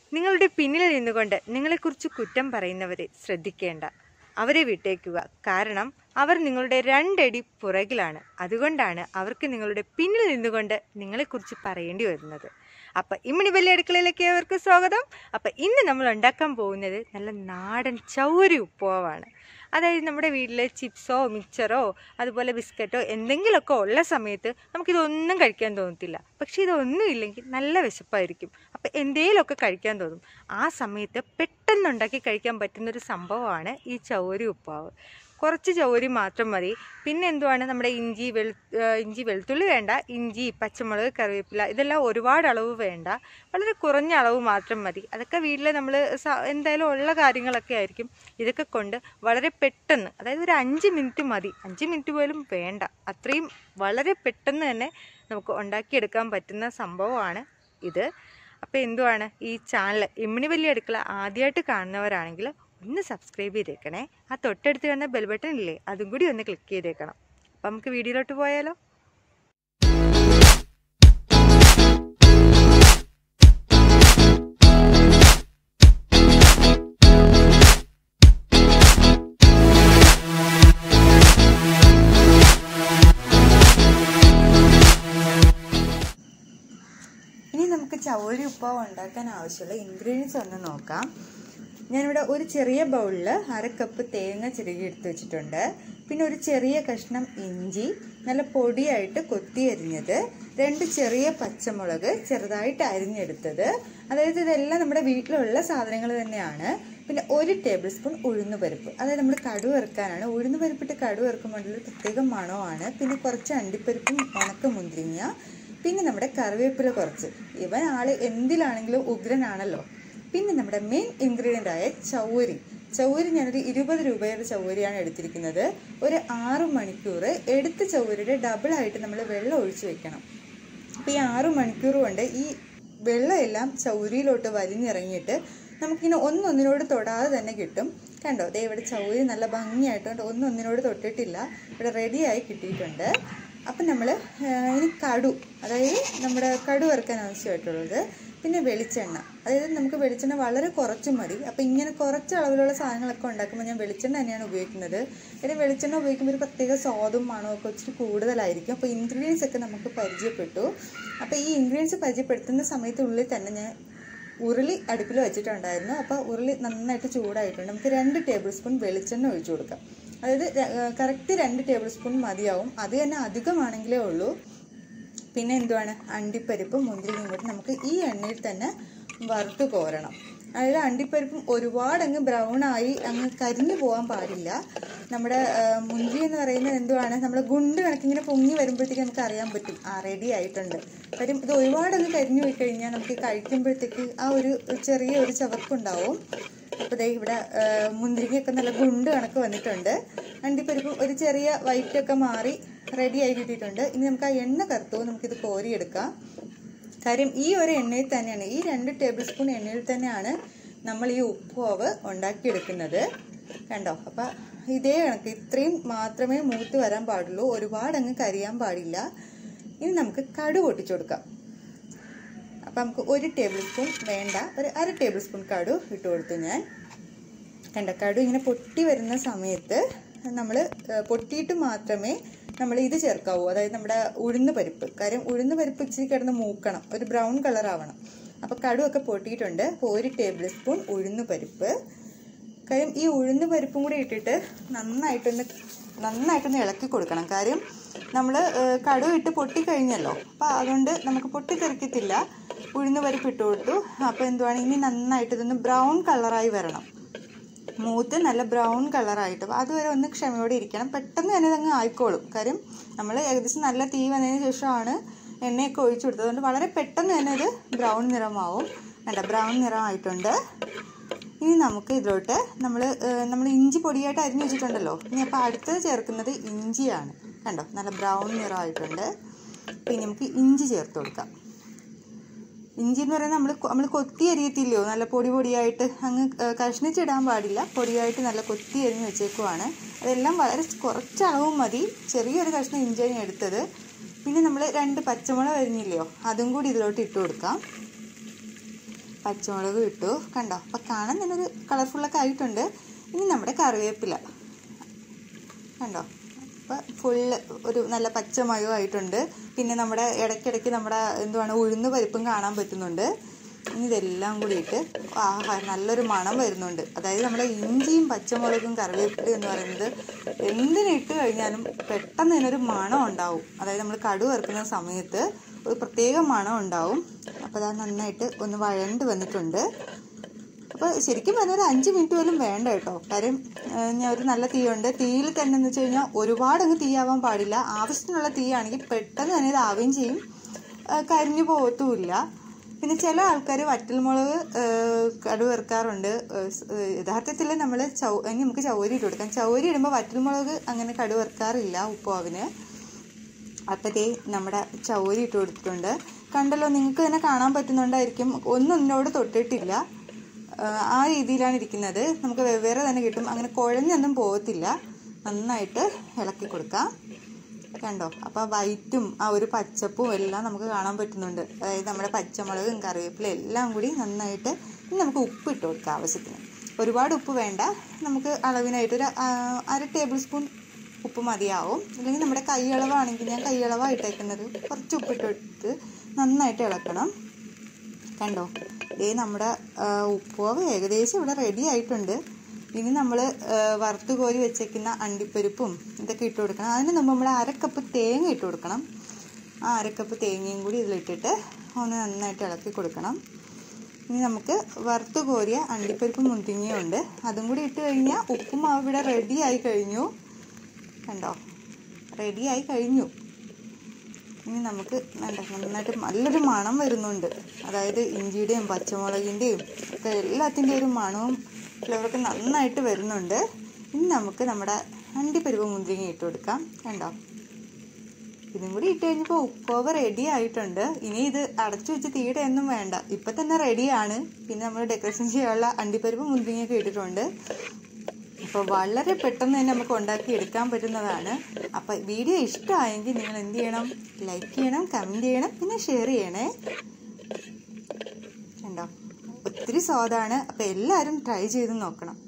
നിങ്ങളുടെ പിന്നിൽ നിന്നുകൊണ്ട് നിങ്ങളെക്കുറിച്ച് കുറ്റം പറയുന്നവരെ ശ്രദ്ധിക്കേണ്ട അവരെ വിട്ടേക്കുക കാരണം അവർ നിങ്ങളുടെ രണ്ടടി പുറകിലാണ് അതുകൊണ്ടാണ് അവർക്ക് നിങ്ങളുടെ പിന്നിൽ നിന്നുകൊണ്ട് നിങ്ങളെക്കുറിച്ച് പറയേണ്ടി വരുന്നത് അപ്പം ഇമ്മിണി വലിയ അടുക്കളയിലേക്ക് അവർക്ക് സ്വാഗതം അപ്പം ഇന്ന് നമ്മൾ ഉണ്ടാക്കാൻ പോകുന്നത് നല്ല നാടൻ ചൗരി ഉപ്പുവാണ് അതായത് നമ്മുടെ വീട്ടിൽ ചിപ്സോ മിക്സറോ അതുപോലെ ബിസ്ക്കറ്റോ എന്തെങ്കിലുമൊക്കെ ഉള്ള സമയത്ത് നമുക്കിതൊന്നും കഴിക്കാൻ തോന്നത്തില്ല പക്ഷേ ഇതൊന്നും ഇല്ലെങ്കിൽ നല്ല വിശപ്പായിരിക്കും അപ്പോൾ എന്തെങ്കിലുമൊക്കെ കഴിക്കാൻ തോന്നും ആ സമയത്ത് പെട്ടെന്ന് ഉണ്ടാക്കി കഴിക്കാൻ പറ്റുന്നൊരു സംഭവമാണ് ഈ ചൗരി ഉപ്പാവ് കുറച്ച് ചൗരി മാത്രം മതി പിന്നെ എന്തുവാണ് നമ്മുടെ ഇഞ്ചി വെളു ഇഞ്ചി വെളുത്തുള്ളി വേണ്ട ഇഞ്ചി പച്ചമുളക് കറിവേപ്പില ഇതെല്ലാം ഒരുപാട് അളവ് വേണ്ട വളരെ കുറഞ്ഞ അളവ് മാത്രം മതി അതൊക്കെ വീട്ടിൽ നമ്മൾ എന്തായാലും ഉള്ള കാര്യങ്ങളൊക്കെ ആയിരിക്കും ഇതൊക്കെ കൊണ്ട് വളരെ പെട്ടെന്ന് അതായത് ഒരു അഞ്ച് മിനിറ്റ് മതി അഞ്ച് മിനിറ്റ് പോലും വേണ്ട അത്രയും വളരെ പെട്ടെന്ന് തന്നെ നമുക്ക് ഉണ്ടാക്കിയെടുക്കാൻ പറ്റുന്ന സംഭവമാണ് ഇത് അപ്പോൾ എന്തുവാണ് ഈ ചാനൽ ഇമ്മിണി വലിയ അടുക്കള ആദ്യമായിട്ട് കാണുന്നവരാണെങ്കിൽ ഒന്ന് സബ്സ്ക്രൈബ് ചെയ്തേക്കണേ ആ തൊട്ടടുത്ത് കാണുന്ന ബെൽ ബട്ടൺ ഇല്ലേ അതും കൂടി ഒന്ന് ക്ലിക്ക് ചെയ്തേക്കണം അപ്പം നമുക്ക് വീഡിയോയിലോട്ട് പോയാലോ ഇനി നമുക്ക് ചവരി ഉപ്പാവ് ഉണ്ടാക്കാൻ ആവശ്യമുള്ള ഇൻഗ്രീഡിയൻസ് ഒന്ന് നോക്കാം ഞാനിവിടെ ഒരു ചെറിയ ബൗളിൽ അര കപ്പ് തേങ്ങ ചിരകി എടുത്ത് വെച്ചിട്ടുണ്ട് പിന്നെ ഒരു ചെറിയ കഷ്ണം ഇഞ്ചി നല്ല പൊടിയായിട്ട് കൊത്തി അരിഞ്ഞത് രണ്ട് ചെറിയ പച്ചമുളക് ചെറുതായിട്ട് അരിഞ്ഞെടുത്തത് അതായത് ഇതെല്ലാം നമ്മുടെ വീട്ടിലുള്ള സാധനങ്ങൾ തന്നെയാണ് പിന്നെ ഒരു ടേബിൾ സ്പൂൺ ഉഴുന്ന് പരിപ്പ് അതായത് നമ്മൾ കടുവ് ഇറക്കാനാണ് ഉഴുന്ന് പരിപ്പിട്ട് കടുവ് ഇറക്കുമ്പോൾ ഒരു പ്രത്യേക മണമാണ് പിന്നെ കുറച്ച് അണ്ടിപ്പരിപ്പും ഉണക്ക മുന്തിരിങ്ങ പിന്നെ നമ്മുടെ കറിവേപ്പില കുറച്ച് ഇവൻ ആള് എന്തിലാണെങ്കിലും ഉഗ്രനാണല്ലോ പിന്നെ നമ്മുടെ മെയിൻ ഇൻഗ്രീഡിയൻ്റ് ആയ ചൗരി ചൗരി ഞാനൊരു ഇരുപത് രൂപയുടെ ചൗരിയാണ് എടുത്തിരിക്കുന്നത് ഒരു ആറു മണിക്കൂർ എടുത്ത ചൗരിയുടെ ഡബിൾ ആയിട്ട് നമ്മൾ വെള്ളം ഒഴിച്ചു വെക്കണം അപ്പോൾ ഈ ആറു മണിക്കൂർ കൊണ്ട് ഈ വെള്ളമെല്ലാം ചൗരിയിലോട്ട് വലിഞ്ഞിറങ്ങിയിട്ട് നമുക്കിങ്ങനെ ഒന്നൊന്നിനോട് തൊടാതെ തന്നെ കിട്ടും കണ്ടോ ദേ ഇവിടെ ചൗരി നല്ല ഭംഗിയായിട്ടുണ്ട് ഒന്നൊന്നിനോട് തൊട്ടിട്ടില്ല ഇവിടെ റെഡിയായി കിട്ടിയിട്ടുണ്ട് അപ്പം നമ്മൾ ഇനി കടു അതായത് നമ്മുടെ കടു വറുക്കാൻ ആവശ്യമായിട്ടുള്ളത് പിന്നെ വെളിച്ചെണ്ണ അതായത് നമുക്ക് വെളിച്ചെണ്ണ വളരെ കുറച്ച് മതി അപ്പോൾ ഇങ്ങനെ കുറച്ച് അളവിലുള്ള സാധനങ്ങളൊക്കെ ഉണ്ടാക്കുമ്പോൾ ഞാൻ വെളിച്ചെണ്ണ തന്നെയാണ് ഉപയോഗിക്കുന്നത് പിന്നെ വെളിച്ചെണ്ണ ഉപയോഗിക്കുമ്പോൾ ഒരു പ്രത്യേക സ്വാദും മണവും ഒക്കെ ഇച്ചിരി കൂടുതലായിരിക്കും അപ്പോൾ ഇൻഗ്രീഡിയൻസ് ഒക്കെ നമുക്ക് പരിചയപ്പെട്ടു അപ്പോൾ ഈ ഇൻഗ്രീഡിയൻസ് പരിചയപ്പെടുത്തുന്ന സമയത്തുള്ളിൽ തന്നെ ഞാൻ ഉരുളി അടുപ്പിൽ വെച്ചിട്ടുണ്ടായിരുന്നു അപ്പോൾ ഉരുളി നന്നായിട്ട് ചൂടായിട്ടുണ്ട് നമുക്ക് രണ്ട് ടേബിൾ സ്പൂൺ വെളിച്ചെണ്ണ ഒഴിച്ചു കൊടുക്കാം അതായത് കറക്റ്റ് രണ്ട് ടേബിൾ സ്പൂൺ മതിയാവും അത് തന്നെ അധികമാണെങ്കിലേ ഉള്ളൂ പിന്നെ എന്തുവാണ് അണ്ടിപ്പരിപ്പും മുന്തിരിയും കൂടി നമുക്ക് ഈ എണ്ണയിൽ തന്നെ വറുത്ത് കോരണം അതായത് അണ്ടിപ്പരിപ്പും ഒരുപാട് അങ്ങ് ബ്രൗൺ ആയി അങ്ങ് കരിഞ്ഞു പോകാൻ പാടില്ല നമ്മുടെ മുന്തിരി എന്ന് പറയുന്നത് എന്തുവാണ് നമ്മുടെ ഗുണ്ട് കണക്കിങ്ങനെ പൊങ്ങി വരുമ്പോഴത്തേക്ക് നമുക്ക് അറിയാൻ പറ്റും ആ റെഡി ആയിട്ടുണ്ട് കാര്യം ഇത് ഒരുപാട് അങ്ങ് കരിഞ്ഞു പോയി കഴിഞ്ഞാൽ നമുക്ക് കഴിക്കുമ്പോഴത്തേക്ക് ആ ഒരു ചെറിയ ഒരു ചവർക്കുണ്ടാവും അപ്പോൾ ദേ ഇവിടെ മുന്തിരിങ്ങയൊക്കെ നല്ല ഗുണ്ട് കണക്ക് വന്നിട്ടുണ്ട് അണ്ടിപ്പരിപ്പും ഒരു ചെറിയ വൈറ്റൊക്കെ മാറി റെഡി ആയി കിട്ടിയിട്ടുണ്ട് ഇനി നമുക്ക് ആ എണ്ണ കറുത്തോ നമുക്കിത് കോരിയെടുക്കാം കാര്യം ഈ ഒരു എണ്ണയിൽ തന്നെയാണ് ഈ രണ്ട് ടേബിൾ സ്പൂൺ എണ്ണയിൽ തന്നെയാണ് നമ്മൾ ഈ ഉപ്പുമാവ് ഉണ്ടാക്കിയെടുക്കുന്നത് കണ്ടോ അപ്പം ഇതേ കണക്ക് ഇത്രയും മാത്രമേ മൂത്ത് വരാൻ പാടുള്ളൂ ഒരുപാട് അങ്ങ് കരിയാൻ പാടില്ല ഇനി നമുക്ക് കടു പൊട്ടിച്ചു കൊടുക്കാം അപ്പം നമുക്ക് ഒരു ടേബിൾ സ്പൂൺ വേണ്ട ഒരു അര ടേബിൾ സ്പൂൺ കടു ഇട്ട് കൊടുത്തു ഞാൻ കണ്ട കടു ഇങ്ങനെ പൊട്ടി വരുന്ന സമയത്ത് നമ്മൾ പൊട്ടിയിട്ട് മാത്രമേ നമ്മൾ ഇത് ചേർക്കാവൂ അതായത് നമ്മുടെ ഉഴുന്ന് പരിപ്പ് കാര്യം ഉഴുന്ന് പരിപ്പ് ഇച്ചിരി കിടന്ന് മൂക്കണം ഒരു ബ്രൗൺ കളർ ആവണം അപ്പോൾ കടുവൊക്കെ പൊട്ടിയിട്ടുണ്ട് അപ്പോൾ ഒരു ടേബിൾ സ്പൂൺ ഉഴുന്ന് പരിപ്പ് കാര്യം ഈ ഉഴുന്ന് പരിപ്പും കൂടി ഇട്ടിട്ട് നന്നായിട്ടൊന്ന് നന്നായിട്ടൊന്ന് ഇളക്കി കൊടുക്കണം കാര്യം നമ്മൾ കടുവ് ഇട്ട് പൊട്ടിക്കഴിഞ്ഞല്ലോ അപ്പോൾ അതുകൊണ്ട് നമുക്ക് പൊട്ടിത്തെറിക്കത്തില്ല ഉഴുന്ന് പരിപ്പ് ഇട്ട് കൊടുത്തു അപ്പോൾ എന്തുവാണ് ഇനി നന്നായിട്ട് ഇതൊന്ന് ബ്രൗൺ കളറായി വരണം മൂത്ത് നല്ല ബ്രൗൺ കളറായിട്ട് അപ്പോൾ അതുവരെ ഒന്ന് ക്ഷമയോടെ ഇരിക്കണം പെട്ടെന്ന് തന്നെ ഇതങ്ങ് ആയിക്കോളും കാര്യം നമ്മൾ ഏകദേശം നല്ല തീ വന്നതിന് ശേഷമാണ് എണ്ണയൊക്കെ ഒഴിച്ചു കൊടുത്തത് അതുകൊണ്ട് വളരെ പെട്ടെന്ന് തന്നെ ഇത് ബ്രൗൺ നിറമാവും വേണ്ട ബ്രൗൺ നിറമായിട്ടുണ്ട് ഇനി നമുക്ക് ഇതിലോട്ട് നമ്മൾ നമ്മൾ ഇഞ്ചി പൊടിയായിട്ട് അരിഞ്ഞു വെച്ചിട്ടുണ്ടല്ലോ ഇനി അപ്പോൾ അടുത്തത് ചേർക്കുന്നത് ഇഞ്ചിയാണ് കണ്ടോ നല്ല ബ്രൗൺ നിറമായിട്ടുണ്ട് പിന്നെ നമുക്ക് ഇഞ്ചി ചേർത്ത് കൊടുക്കാം ഇഞ്ചി എന്ന് പറയുന്നത് നമ്മൾ നമ്മൾ കൊത്തി അരിയത്തില്ലയോ നല്ല പൊടി പൊടിയായിട്ട് അങ്ങ് കഷ്ണിച്ചിടാൻ പാടില്ല പൊടിയായിട്ട് നല്ല കൊത്തി അരിഞ്ഞ് വെച്ചേക്കുവാണ് അതെല്ലാം വളരെ കുറച്ച് അളവും മതി ചെറിയൊരു കഷ്ണം ഇഞ്ചിയാണ് എടുത്തത് പിന്നെ നമ്മൾ രണ്ട് പച്ചമുളക് അരിഞ്ഞില്ലയോ അതും കൂടി ഇതിലോട്ട് ഇട്ട് കൊടുക്കാം പച്ചമുളക് ഇട്ടു കണ്ടോ അപ്പം കാണാൻ തന്നെ ഒരു കളർഫുള്ളൊക്കെ ആയിട്ടുണ്ട് ഇനി നമ്മുടെ കറിവേപ്പില കണ്ടോ അപ്പം ഫുള്ള് ഒരു നല്ല പച്ചമയവും ആയിട്ടുണ്ട് പിന്നെ നമ്മുടെ ഇടയ്ക്കിടയ്ക്ക് നമ്മുടെ എന്തുവാണ് ഉഴുന്ന് പരിപ്പും കാണാൻ പറ്റുന്നുണ്ട് ഇനി ഇതെല്ലാം കൂടി ഇട്ട് ആഹാ നല്ലൊരു മണം വരുന്നുണ്ട് അതായത് നമ്മുടെ ഇഞ്ചിയും പച്ചമുളകും കറിവേപ്പിലയും എന്ന് പറയുന്നത് എന്തിനിട്ട് കഴിഞ്ഞാലും പെട്ടെന്ന് ഇതിനൊരു മണം ഉണ്ടാവും അതായത് നമ്മൾ കടു വറുക്കുന്ന സമയത്ത് ഒരു പ്രത്യേക മണം ഉണ്ടാവും അപ്പോൾ അത് നന്നായിട്ട് ഒന്ന് വഴണ്ട് വന്നിട്ടുണ്ട് അപ്പോൾ ശരിക്കും പറഞ്ഞാൽ ഒരു അഞ്ച് മിനിറ്റ് പോലും വേണ്ട കേട്ടോ കാര്യം ഏഹ്, ഞാൻ ഒരു നല്ല തീയുണ്ട് തീയിൽ തന്നെ എന്ന് വെച്ച് കഴിഞ്ഞാൽ ഒരുപാട് അങ്ങ് തീയാവാൻ പാടില്ല ആവശ്യത്തിനുള്ള തീയാണെങ്കിൽ പെട്ടെന്ന് തന്നെ ഇത് ആവുകയും ചെയ്യും ഏഹ്, കരിഞ്ഞു പോകത്തുമില്ല പിന്നെ ചില ആൾക്കാർ വറ്റൽമുളക് ഏഹ്, കടു വെറുക്കാറുണ്ട് ഏഹ്, സ്- ഏഹ്, യഥാർത്ഥത്തിൽ നമ്മൾ ചൗ ഇനി നമുക്ക് ചൗരി ഇട്ട് കൊടുക്കാം ചൗരി ഇടുമ്പോൾ വറ്റൽമുളക് അങ്ങനെ കടു വെറുക്കാറില്ല ഉപ്പുമാവിന് അപ്പത്തേ നമ്മുടെ ചൗരി ഇട്ട് കൊടുത്തിട്ടുണ്ട് കണ്ടല്ലോ നിങ്ങൾക്ക് തന്നെ കാണാൻ പറ്റുന്നുണ്ടായിരിക്കും ഒന്നും എന്നോട് തൊട്ടിട്ടില്ല ആഹ് ആ രീതിയിലാണ് ഇരിക്കുന്നത് നമുക്ക് വെവ്വേറെ തന്നെ കിട്ടും അങ്ങനെ കുഴഞ്ഞൊന്നും പോകത്തില്ല നന്നായിട്ട് ഇളക്കി കൊടുക്കാം കണ്ടോ അപ്പോൾ വൈറ്റും ആ ഒരു പച്ചപ്പും എല്ലാം നമുക്ക് കാണാൻ പറ്റുന്നുണ്ട് അതായത് നമ്മുടെ പച്ചമുളകും കറിവേപ്പിലയും എല്ലാം കൂടി നന്നായിട്ട് ഇനി നമുക്ക് ഉപ്പ് ഇട്ട് കൊടുക്കാം ആവശ്യത്തിന് ഒരുപാട് ഉപ്പ് വേണ്ട നമുക്ക് അളവിനായിട്ട് ഒരു ആ, അര ടേബിൾ സ്പൂൺ ഉപ്പ് മതിയാവും അല്ലെങ്കിൽ നമ്മുടെ കൈയളവാണെങ്കിൽ ഞാൻ കൈയളവാണ് ഇട്ടേക്കുന്നത് കുറച്ച് ഉപ്പിട്ട് കൊടുത്ത് നന്നായിട്ട് ഇളക്കണം കണ്ടോ ദേ നമ്മുടെ ആ, ഉപ്പുമാവ് ഏകദേശം ഇവിടെ റെഡി ആയിട്ടുണ്ട് ഇനി നമ്മൾ വറുത്ത് കോരി വെച്ചേക്കുന്ന അണ്ടിപ്പരിപ്പും ഇതൊക്കെ ഇട്ട് കൊടുക്കണം അതിന് മുമ്പ് നമ്മൾ അരക്കപ്പ് തേങ്ങ ഇട്ട് കൊടുക്കണം ആ അരക്കപ്പ് തേങ്ങയും കൂടി ഇതിലിട്ടിട്ട് ഒന്ന് നന്നായിട്ട് ഇളക്കി കൊടുക്കണം ഇനി നമുക്ക് വറുത്ത് കോരിയ അണ്ടിപ്പരിപ്പ് മുന്തിങ്ങയുണ്ട് അതും കൂടി ഇട്ട് കഴിഞ്ഞാൽ ഉപ്പുമാവ് ഇവിടെ റെഡി ആയി കഴിഞ്ഞു കണ്ടോ റെഡി ആയി കഴിഞ്ഞു ഇനി നമുക്ക് വേണ്ട നന്നായിട്ട് നല്ലൊരു മണം വരുന്നുണ്ട് അതായത് ഇഞ്ചിയുടെയും പച്ചമുളകിൻ്റെയും ഒക്കെ എല്ലാത്തിൻ്റെയും ഒരു മണവും ഫ്ലേവറൊക്കെ നന്നായിട്ട് വരുന്നുണ്ട് ഇനി നമുക്ക് നമ്മുടെ അണ്ടിപ്പരിപ്പ് മുന്തിരിങ്ങ ഇട്ട് കൊടുക്കാം കണ്ടോ ഇതും കൂടി ഇട്ട് കഴിഞ്ഞപ്പോൾ ഉപ്പുമാവ് റെഡി ആയിട്ടുണ്ട് ഇനി ഇത് അടച്ചു വെച്ച് തീയുടെ ഒന്നും വേണ്ട ഇപ്പം തന്നെ റെഡിയാണ് പിന്നെ നമ്മൾ ഡെക്കറേഷൻ ചെയ്യാനുള്ള അണ്ടിപ്പരിപ്പ് മുന്തിരിങ്ങയൊക്കെ ഇട്ടിട്ടുണ്ട് അപ്പോൾ വളരെ പെട്ടെന്ന് തന്നെ നമുക്ക് ഉണ്ടാക്കി എടുക്കാൻ പറ്റുന്നതാണ് അപ്പോൾ വീഡിയോ ഇഷ്ടമായെങ്കിൽ നിങ്ങൾ എന്ത് ചെയ്യണം ലൈക്ക് ചെയ്യണം കമൻറ്റ് ചെയ്യണം പിന്നെ ഷെയർ ചെയ്യണേ കണ്ടോ ഒത്തിരി സ്വാദാണ് അപ്പോൾ എല്ലാവരും ട്രൈ ചെയ്ത് നോക്കണം